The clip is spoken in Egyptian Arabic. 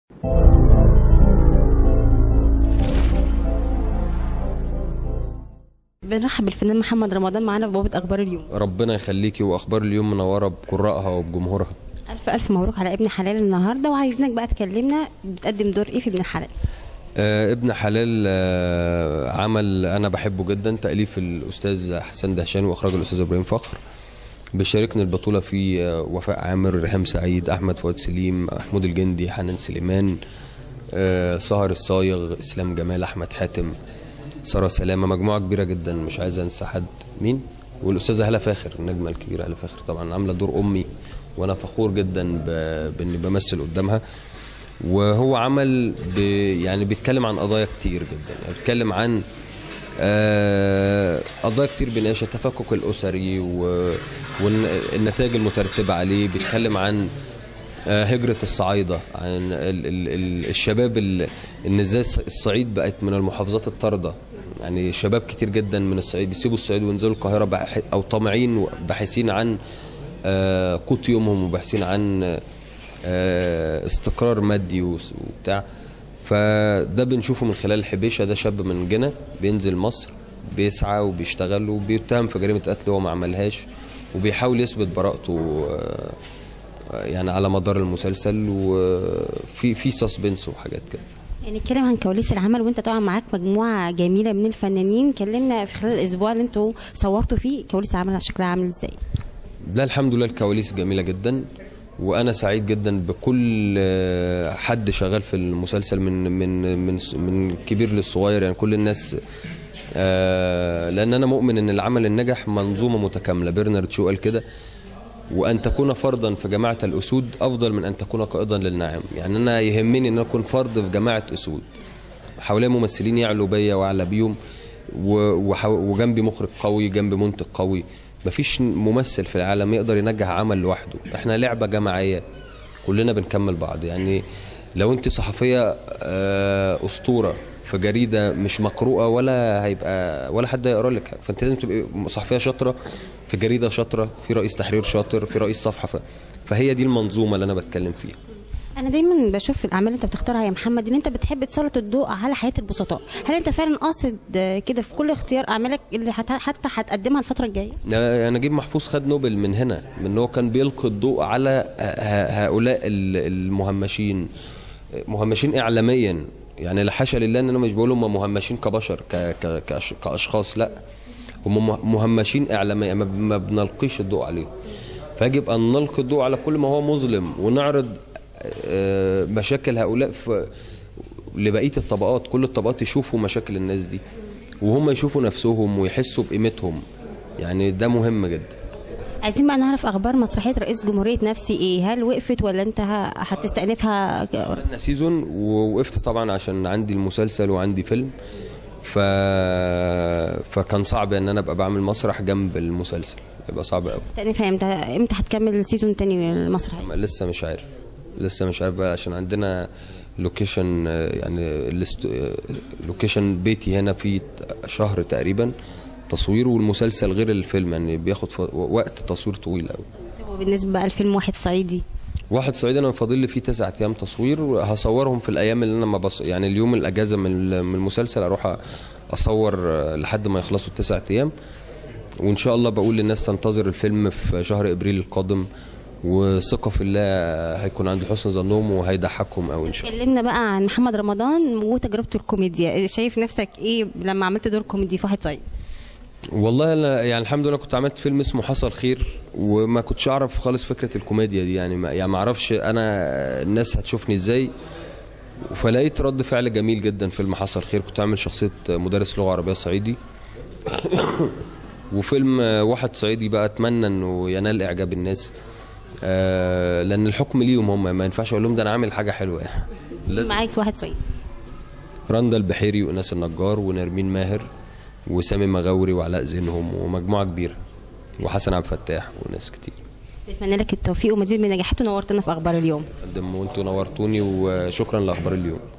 بنرحب بالفنان محمد رمضان معانا في بوابه اخبار اليوم ربنا يخليكي واخبار اليوم منوره بقراءها وبجمهورها الف الف مبروك على ابن حلال النهارده وعايزينك بقى تكلمنا بتقدم دور ايه في ابن حلال آه ابن حلال آه عمل انا بحبه جدا تاليف الاستاذ حسن دهشان واخراج الاستاذ ابراهيم فخر بيشاركني البطوله في آه وفاء عامر ريهام سعيد احمد فؤاد سليم محمود الجندي حنان سليمان آه سهر الصايغ اسلام جمال احمد حاتم ساره سلامه مجموعه كبيره جدا مش عايز انسى حد مين والاستاذه هلا فاخر النجمه الكبيره هلا فاخر طبعا عامله دور امي وانا فخور جدا ب- باني بمثل قدامها وهو عمل ب... يعني بيتكلم عن قضايا كتير جدا يعني بيتكلم عن آه، قضايا كتير بيناقشها التفكك الاسري و... والنتائج المترتبه عليه بيتكلم عن آه، هجرة الصعايدة عن ال ال ال الشباب ال- ان ازاي الص- الصعيد بقت من المحافظات الطاردة يعني شباب كتير جدا من الصعيد بيسيبوا الصعيد وينزلوا القاهرة بح- او طامعين باحثين عن آه، قوت يومهم وباحثين عن آه، استقرار مادي وس- وبتاع فده بنشوفه من خلال الحبيشه ده شاب من جنة بينزل مصر بيسعى وبيشتغل وبيتهم في جريمه قتل هو ما عملهاش وبيحاول يثبت براءته آه، يعني على مدار المسلسل وفي في سسبنس وحاجات كده يعني نتكلم عن كواليس العمل وانت طبعا معاك مجموعه جميله من الفنانين كلمنا في خلال الاسبوع اللي انتوا صورتوا فيه كواليس العمل شكلها عامل ازاي لا الحمد لله الكواليس جميله جدا وانا سعيد جدا بكل آه، حد شغال في المسلسل من من من من الكبير للصغير يعني كل الناس آه، لان انا مؤمن ان العمل النجح منظومه متكامله برنارد شو قال كده وان تكون فردا في جماعه الاسود افضل من ان تكون قائدا للنعام يعني انا يهمني ان انا اكون فرد في جماعه اسود حواليا ممثلين يعلوا بيا واعلى بيهم و- وحو- وجنبي مخرج قوي جنبي منتج قوي مفيش ممثل في العالم يقدر ينجح عمل لوحده احنا لعبه جماعيه كلنا بنكمل بعض يعني لو انت صحفيه آه، اسطوره في جريده مش مقروءه ولا هيبقى ولا حد هيقرا لك فانت لازم تبقي صحفيه شاطره في جريده شاطره في رئيس تحرير شاطر في رئيس صفحه ف- فهي دي المنظومه اللي انا بتكلم فيها انا دايما بشوف في الاعمال اللي انت بتختارها يا محمد ان انت بتحب تسلط الضوء على حياه البسطاء هل انت فعلا قاصد كده في كل اختيار اعمالك اللي حت- حتى هتقدمها الفتره الجايه آه، نجيب محفوظ خد نوبل من هنا من ان هو كان بيلقي الضوء على ه- ه- هؤلاء ال- المهمشين مهمشين اعلاميا يعني لا حاشا لله ان انا مش بقول هم مهمشين كبشر ك ك كأش كاشخاص لا هم مه- مهمشين اعلاميا ما ب- ما بنلقيش الضوء عليهم فيجب ان نلقي الضوء على كل ما هو مظلم ونعرض آه، مشاكل هؤلاء في لبقيه الطبقات كل الطبقات يشوفوا مشاكل الناس دي وهم يشوفوا نفسهم ويحسوا بقيمتهم يعني ده مهم جدا عايزين بقى نعرف اخبار مسرحيه رئيس جمهوريه نفسي ايه هل وقفت ولا انت ه- هتستأنفها ك- عملنا سيزون ووقفت طبعا عشان عندي المسلسل وعندي فيلم ف... فكان صعب ان انا ابقى بعمل مسرح جنب المسلسل يبقى صعب قوي تستأنفها امتى امتى هتكمل سيزون تاني من المسرحيه لسه مش عارف لسه مش عارف بقى عشان عندنا لوكيشن يعني الاست... لوكيشن بيتي هنا في شهر تقريبا تصوير والمسلسل غير الفيلم يعني بياخد ف- وقت تصوير طويل قوي وبالنسبه بقى لفيلم واحد صعيدي واحد صعيدي انا فاضل لي فيه تسعة ايام تصوير هصورهم في الايام اللي انا ما بص يعني اليوم الاجازه من ال- من المسلسل اروح اصور لحد ما يخلصوا التسعة ايام وان شاء الله بقول للناس تنتظر الفيلم في شهر ابريل القادم وثقه في الله هيكون عند حسن ظنهم وهيضحكهم قوي ان شاء الله اتكلمنا بقى عن محمد رمضان وتجربته الكوميديا شايف نفسك ايه لما عملت دور كوميدي في واحد صعيدي والله انا يعني الحمد لله كنت عملت فيلم اسمه حصل خير وما كنتش اعرف خالص فكره الكوميديا دي يعني ما يعني ما اعرفش انا الناس هتشوفني ازاي فلقيت رد فعل جميل جدا فيلم حصل خير كنت عامل شخصيه مدرس لغه عربيه صعيدي وفيلم واحد صعيدي بقى اتمنى انه ينال اعجاب الناس آه لان الحكم ليهم هم ما ينفعش اقول لهم ده انا عامل حاجه حلوه يعني لازم معاك في واحد صعيدي رندا البحيري وإناس النجار ونرمين ماهر وسامي مغاوري وعلاء زينهم ومجموعة كبيرة وحسن عبد الفتاح وناس كتير بتمنى لك التوفيق ومزيد من النجاحات ونورتنا في اخبار اليوم قدم وانتوا نورتوني وشكرا لاخبار اليوم